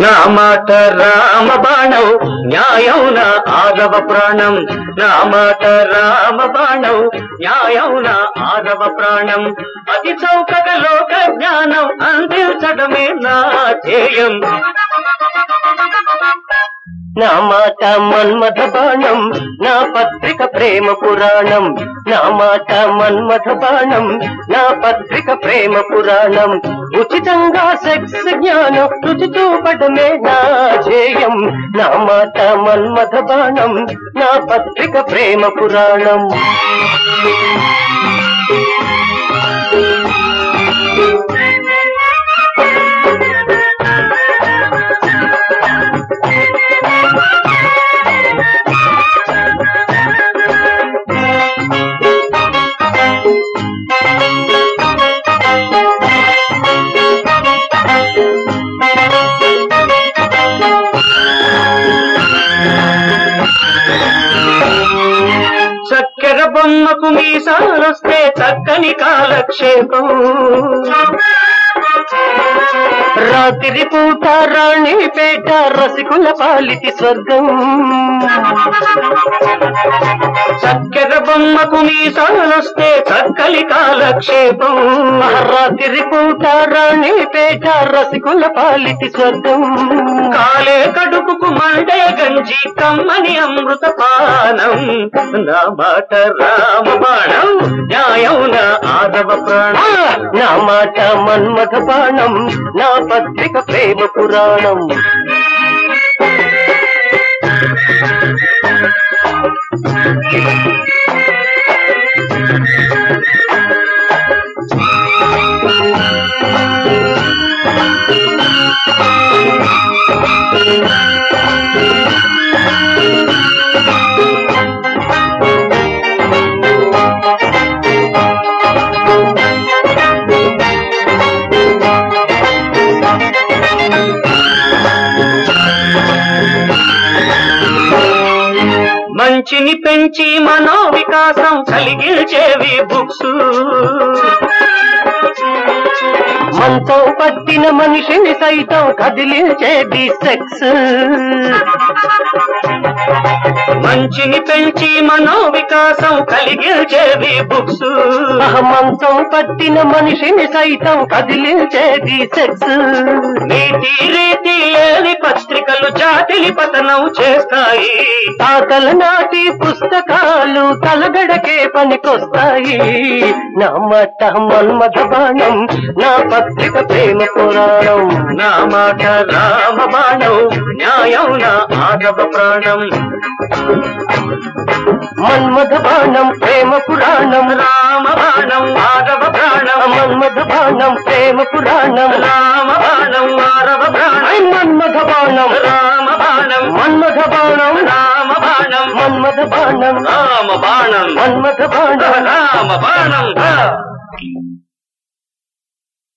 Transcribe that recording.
నా మాట రామ బాణం న్యాయం నా ఆరవ ప్రాణం నా మాట రామ బాణం న్యాయం నా ఆరవ ప్రాణం అతి చౌకగ లోక జ్ఞానం అందించడమే నా ధ్యేయం నా మాట మన్మథ బాణం నా పత్రిక ప్రేమ పురాణం నా మాట మన్మథ బాణం నా పత్రిక ప్రేమ పురాణం ఉచితంగా సెక్స్ జ్ఞానం రుచి చూపడమే నా ధ్యేయం నా మాట మన్మథ బాణం నా పత్రిక ప్రేమ పురాణం చక్కెర బొమ్మకు మీసాలొస్తే చక్కని కాలక్షేపం రాత్రి పూట రాణి పేట రసికుల పాలిటి స్వర్గం చక్కెర బొమ్మకు మీసాలొస్తే చక్కని కాలక్షేపం రాత్రి పూట రాణి పేట రసికుల పాలిటి స్వర్గం కాలే కడుపుకు మండే గంజి కమ్మని అమృత పానం నా మాట రామ బాణం న్యాయం నా ఆదవ ఆ! ప్రాణం నా మాట మన్మథ బాణం నా పత్రిక ప్రేమ పురాణం మంచిని పెంచి మనో వికాసం కలిగించేవి బుక్స్ మంచం పట్టిన మనిషిని సైతం కదిలించేది సెక్స్ మంచిని పెంచి మనో వికాసం కలిగించేవి బుక్స్ మంచం పట్టిన మనిషిని సైతం కదిలించేది సెక్స్ నీతి రీతి లేని పత్రికలు జాతిని పతనం చేస్తాయి తాతల నాటి పుస్తకాలు తలగడకే పనికొస్తాయి నా మట మన్మథ బాణం నా పత్రిక ప్రేమ పురాణం నా మాట రామ బాణం న్యాయం నా ఆగవ ప్రాణం మన్మథ బాణం ప్రేమ పురాణం రామ బాణం ఆగవ ప్రాణం మన్మథ బాణం ప్రేమ పురాణం రామ బాణం ఆరవ ప్రాణం ఐ మన్మథ బాణం రామ బాణం మన్మథ బాణం రామ బాణం మన్మథ బాణం రామ బాణం మన్మథ బాణం రామ బాణం